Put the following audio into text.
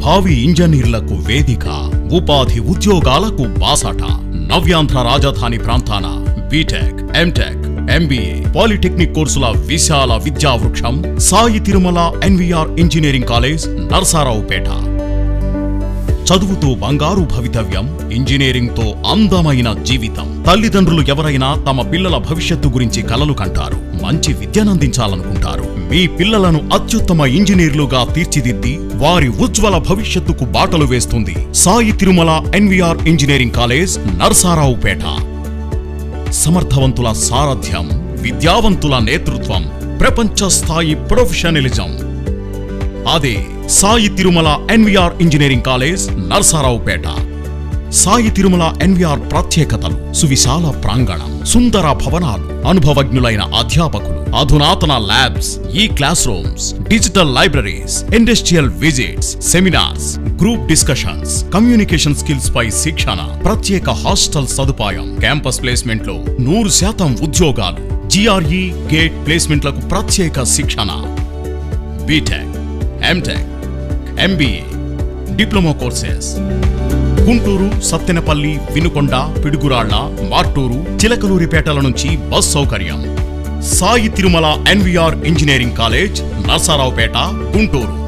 భావి ఇంజనీర్లకు వేదిక ఉపాధి ఉద్యోగాలకు బాసట నవ్యాంధ్ర రాజధాని ప్రాంతాన బీటెక్ ఎంటెక్ ఎంబీఏ పాలిటెక్నిక్ కోర్సుల విశాల విద్యా వృక్షం Sai Tirumala NVR engineering college Narasaraopet చదువుతూ బంగారు భవితవ్యం ఇంజనీరింగ్ తో అందమైన జీవితం తల్లిదండ్రులు ఎవరైనా తమ పిల్లల భవిష్యత్తు గురించి కలలు కంటారు మంచి విద్యనందించాలనుకుంటారు మీ పిల్లలను అత్యుత్తమ ఇంజనీర్లుగా తీర్చిదిద్ది వారి ఉజ్వల భవిష్యత్తుకు బాటలు వేస్తుంది Sai Tirumala NVR engineering college Narasaraopet సమర్థవంతుల సారథ్యం విద్యావంతుల నేతృత్వం ప్రపంచ స్థాయి ప్రొఫెషనలిజం అదే Sai Tirumala NVR engineering college Narasaraopet Sai Tirumala NVR ప్రత్యేకతలు సువిశాల ప్రాంగణం సుందర భవనాలు అనుభవజ్ఞులైన అధ్యాపకులు అధునాతన ల్యాబ్స్ ఈ classrooms digital libraries industrial visits seminars group discussions communication skills పై శిక్షణ ప్రత్యేక హాస్టల్ సదుపాయం క్యాంపస్ ప్లేస్మెంట్ లో నూరు శాతం ఉద్యోగాలు జిఆర్ఈ గేట్ ప్లేస్మెంట్లకు ప్రత్యేక శిక్షణ BTech MTech MBA diploma courses Guntur Sattenapalli Vinukonda Piduguralla Martur చిలకలూరిపేటల నుంచి బస్ సౌకర్యం Sai Tirumala NVR engineering college Narasaraopet Guntur